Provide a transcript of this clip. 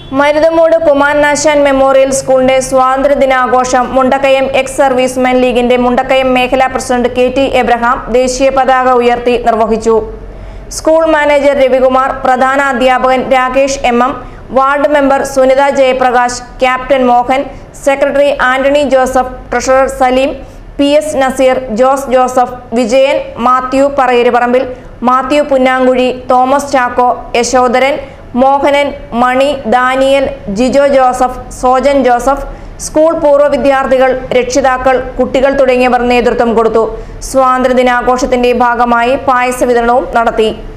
മരുതമൂട് Kumaranasan memorial സ്കൂളിന്റെ സ്വാതന്ത്ര്യദിനാഘോഷം Mundakayam ex servicemen ലീഗിന്റെ മുണ്ടക്കയം മേഖലാ പ്രസിഡന്റ് കെ ടി എബ്രഹാം ദേശീയ പതാക ഉയർത്തി നിർവഹിച്ചു സ്കൂൾ മാനേജർ രവികുമാർ പ്രധാന അധ്യാപകൻ Rakesh M M ward member Sunitha Jayaprakash captain Mohan secretary Antony Joseph treasurer Saleem P S Nazeer Jose Joseph Vijayan Mathew Parayeruparambil Mathew Punnankuzhi Thomas Chacko Yashodharan Mohanan Mani Daniel Jijo Joseph Sojan Joseph school പൂർവ്വ വിദ്യാർത്ഥികൾ രക്ഷിതാക്കൾ കുട്ടികൾ തുടങ്ങിയവർ നേതൃത്വം കൊടുത്തു സ്വാതന്ത്ര്യദിനാഘോഷത്തിന്റെ ഭാഗമായി പായസ വിതരണവും നടത്തി